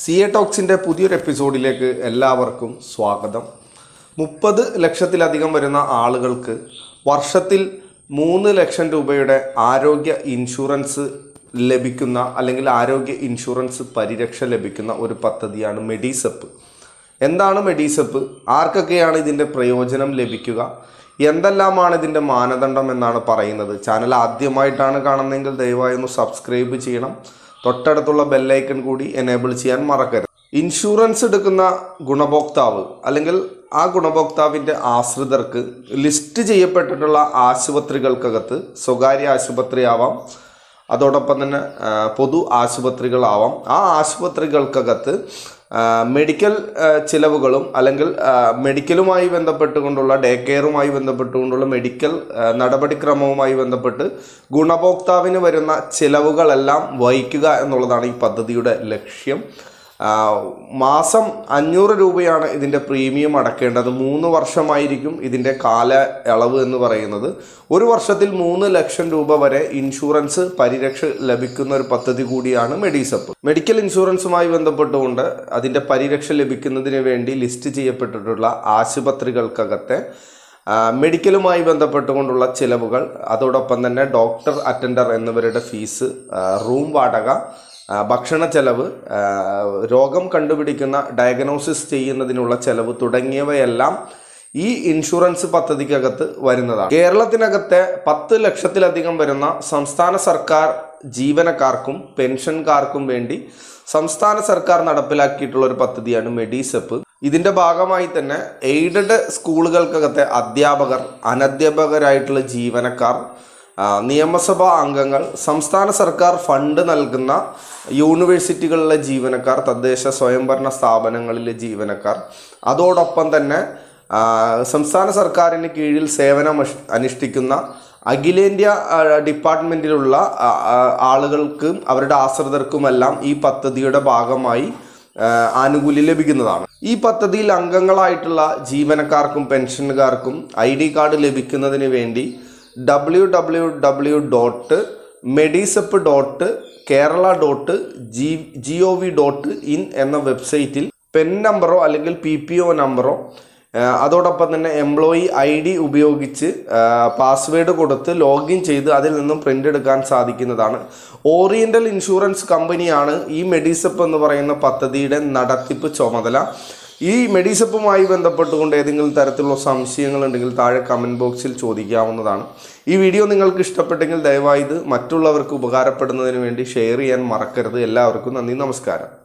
C A ടോക്സിൻ്റെ പുതിയൊരു എപ്പിസോഡിലേക്ക് എല്ലാവർക്കും സ്വാഗതം മുപ്പത് ലക്ഷത്തിലധികം വരുന്ന ആളുകൾക്ക് വർഷത്തിൽ മൂന്ന് ലക്ഷം രൂപയുടെ ആരോഗ്യ ഇൻഷുറൻസ് ലഭിക്കുന്ന അല്ലെങ്കിൽ ആരോഗ്യ ഇൻഷുറൻസ് പരിരക്ഷ ലഭിക്കുന്ന ഒരു പദ്ധതിയാണ് മെഡിസെപ്പ് എന്താണ് മെഡിസെപ്പ് ആർക്കൊക്കെയാണ് ഇതിൻ്റെ പ്രയോജനം ലഭിക്കുക എന്തെല്ലാമാണ് ഇതിൻ്റെ മാനദണ്ഡം എന്നാണ് പറയുന്നത് ചാനൽ ആദ്യമായിട്ടാണ് കാണുന്നതെങ്കിൽ ദയവായി ഒന്ന് സബ്സ്ക്രൈബ് ചെയ്യണം തൊട്ടടുത്തുള്ള ബെല്ലൈക്കൺ കൂടി എനേബിൾ ചെയ്യാൻ മറക്കരുത് ഇൻഷുറൻസ് എടുക്കുന്ന ഗുണഭോക്താവ് അല്ലെങ്കിൽ ആ ഗുണഭോക്താവിൻ്റെ ആശ്രിതർക്ക് ലിസ്റ്റ് ചെയ്യപ്പെട്ടിട്ടുള്ള ആശുപത്രികൾക്കകത്ത് സ്വകാര്യ ആശുപത്രിയാവാം അതോടൊപ്പം തന്നെ ആ, പൊതു ആശുപത്രികളാവാം ആ ആശുപത്രികൾക്കകത്ത് ആ, മെഡിക്കൽ ആ, ചിലവുകളും അല്ലെങ്കിൽ ആ, മെഡിക്കലുമായി ബന്ധപ്പെട്ടുകൊണ്ടുള്ള ഡേ കെയറുമായി ബന്ധപ്പെട്ടുകൊണ്ടുള്ള മെഡിക്കൽ ആ, നടപടിക്രമവുമായി ബന്ധപ്പെട്ട് ഗുണഭോക്താവിന് വരുന്ന ചിലവുകളെല്ലാം വഹിക്കുക എന്നുള്ളതാണ് ഈ പദ്ധതിയുടെ ലക്ഷ്യം ആ, മാസം അഞ്ഞൂറ് രൂപയാണ് ഇതിൻ്റെ പ്രീമിയം അടക്കേണ്ടത് മൂന്ന് വർഷമായിരിക്കും ഇതിൻ്റെ കാല അളവ് എന്ന് പറയുന്നത് ഒരു വർഷത്തിൽ മൂന്ന് ലക്ഷം രൂപ വരെ ഇൻഷുറൻസ് പരിരക്ഷ ലഭിക്കുന്ന ഒരു പദ്ധതി കൂടിയാണ് മെഡിസപ്പ് മെഡിക്കൽ ഇൻഷുറൻസുമായി ബന്ധപ്പെട്ടുകൊണ്ട് അതിൻ്റെ പരിരക്ഷ ലഭിക്കുന്നതിന് വേണ്ടി ലിസ്റ്റ് ചെയ്യപ്പെട്ടിട്ടുള്ള ആശുപത്രികൾക്കകത്തെ ആ, മെഡിക്കലുമായി ബന്ധപ്പെട്ടുകൊണ്ടുള്ള ചിലവുകൾ അതോടൊപ്പം തന്നെ ഡോക്ടർ അറ്റൻഡർ എന്നിവരുടെ ഫീസ് ആ, റൂം വാടക ആ, ഭക്ഷണ ചെലവ് ആ, രോഗം കണ്ടുപിടിക്കുന്ന ഡയഗ്നോസിസ് ചെയ്യുന്നതിനുള്ള ചെലവ് തുടങ്ങിയവയെല്ലാം ഈ ഇൻഷുറൻസ് പദ്ധതിക്കകത്ത് വരുന്നതാണ് കേരളത്തിനകത്തെ പത്ത് ലക്ഷത്തിലധികം വരുന്ന സംസ്ഥാന സർക്കാർ ജീവനക്കാർക്കും പെൻഷൻകാർക്കും വേണ്ടി സംസ്ഥാന സർക്കാർ നടപ്പിലാക്കിയിട്ടുള്ള ഒരു പദ്ധതിയാണ് മെഡിസെപ്പ് ഇതിന്റെ ഭാഗമായി തന്നെ എയ്ഡഡ് സ്കൂളുകൾക്കകത്തെ അധ്യാപകർ അനധ്യാപകരായിട്ടുള്ള ജീവനക്കാർ ആ, നിയമസഭാ അംഗങ്ങൾ സംസ്ഥാന സർക്കാർ ഫണ്ട് നൽകുന്ന യൂണിവേഴ്സിറ്റികളിലെ ജീവനക്കാർ തദ്ദേശ സ്വയംഭരണ സ്ഥാപനങ്ങളിലെ ജീവനക്കാർ അതോടൊപ്പം തന്നെ ആ, സംസ്ഥാന സർക്കാരിന് കീഴിൽ സേവനം അഷ്- അനുഷ്ഠിക്കുന്ന അഖിലേന്ത്യാ ആ, ഡിപ്പാർട്ട്മെന്റിലുള്ള ആ, ആ, ആളുകൾക്കും അവരുടെ ആശ്രിതർക്കുമെല്ലാം ഈ പദ്ധതിയുടെ ഭാഗമായി ആ, ആനുകൂല്യം ലഭിക്കുന്നതാണ് ഈ പദ്ധതിയിൽ അംഗങ്ങളായിട്ടുള്ള ജീവനക്കാർക്കും പെൻഷനുകാർക്കും ഐ ഡി കാർഡ് ലഭിക്കുന്നതിന് വേണ്ടി W W W dot Medisep dot Kerala dot G G O V dot in എന്ന വെബ്സൈറ്റിൽ പെൻ നമ്പറോ അല്ലെങ്കിൽ പി പി ഒ നമ്പറോ ആ, അതോടൊപ്പം തന്നെ എംപ്ലോയി ഐ ഡി ഉപയോഗിച്ച് പാസ്വേഡ് കൊടുത്ത് ലോഗിൻ ചെയ്ത് അതിൽ നിന്നും പ്രിൻ്റ് എടുക്കാൻ സാധിക്കുന്നതാണ് ഓറിയൻ്റൽ ഇൻഷുറൻസ് കമ്പനിയാണ് ഈ മെഡിസെപ്പ് എന്ന് പറയുന്ന പദ്ധതിയുടെ നടത്തിപ്പ് ചുമതല ഈ മെഡിസെപ്പുമായി ബന്ധപ്പെട്ടുകൊണ്ട് ഏതെങ്കിലും തരത്തിലുള്ള സംശയങ്ങളുണ്ടെങ്കിൽ താഴെ കമൻറ്റ് ബോക്സിൽ ചോദിക്കാവുന്നതാണ് ഈ വീഡിയോ നിങ്ങൾക്ക് ഇഷ്ടപ്പെട്ടെങ്കിൽ ദയവായി ഇത് മറ്റുള്ളവർക്ക് ഉപകാരപ്പെടുന്നതിന് വേണ്ടി ഷെയർ ചെയ്യാൻ മറക്കരുത് എല്ലാവർക്കും നന്ദി നമസ്കാരം